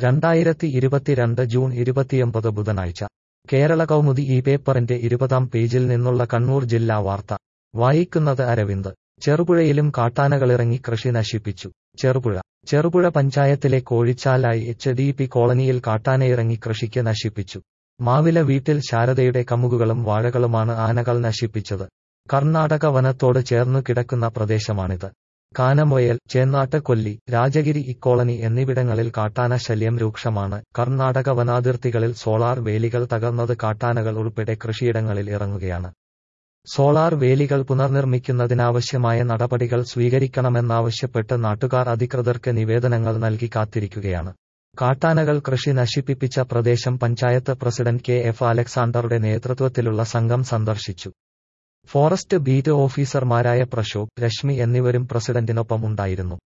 രണ്ടായിരത്തി ഇരുപത്തിരണ്ട് ജൂൺ ഇരുപത്തിയൊമ്പത് ബുധനാഴ്ച കേരള കൗമുദി ഈ പേപ്പറിന്റെ ഇരുപതാം പേജിൽ നിന്നുള്ള കണ്ണൂർ ജില്ലാ വാർത്ത വായിക്കുന്നത് അരവിന്ദ് ചെറുപുഴയിലും കാട്ടാനകളിറങ്ങി കൃഷി നശിപ്പിച്ചു ചെറുപുഴ ചെറുപുഴ പഞ്ചായത്തിലെ കോഴിച്ചാലായി എച്ച് ഡി പി കോളനിയിൽ കാട്ടാനയിറങ്ങി കൃഷിക്ക് നശിപ്പിച്ചു മാവില വീട്ടിൽ ശാരദയുടെ കമുകുകളും വാഴകളുമാണ് ആനകൾ നശിപ്പിച്ചത് കർണാടക വനത്തോട് ചേർന്നു കിടക്കുന്ന പ്രദേശമാണിത് കാനമൊയൽ ചേന്നാട്ട് കൊല്ലി രാജഗിരി ഇക്കോളനി എന്നിവിടങ്ങളിൽ കാട്ടാന ശല്യം രൂക്ഷമാണ് കർണാടക വനാതിർത്തികളിൽ സോളാർ വേലികൾ തകർന്നത് കാട്ടാനകൾ ഉൾപ്പെടെ കൃഷിയിടങ്ങളിൽ ഇറങ്ങുകയാണ് സോളാർ വേലികൾ പുനർനിർമ്മിക്കുന്നതിനാവശ്യമായ നടപടികൾ സ്വീകരിക്കണമെന്നാവശ്യപ്പെട്ട് നാട്ടുകാർ അധികൃതർക്ക് നിവേദനങ്ങൾ നൽകി കാത്തിരിക്കുകയാണ് കാട്ടാനകൾ കൃഷി നശിപ്പിച്ച പ്രദേശം പഞ്ചായത്ത് പ്രസിഡന്റ് കെ എഫ് അലക്സാണ്ടറുടെ നേതൃത്വത്തിലുള്ള സംഘം സന്ദർശിച്ചു ഫോറസ്റ്റ് ബീറ്റ് ഓഫീസർമാരായ പ്രശോഭ് രശ്മി എന്നിവരും പ്രസിഡന്റിനൊപ്പം ഉണ്ടായിരുന്നു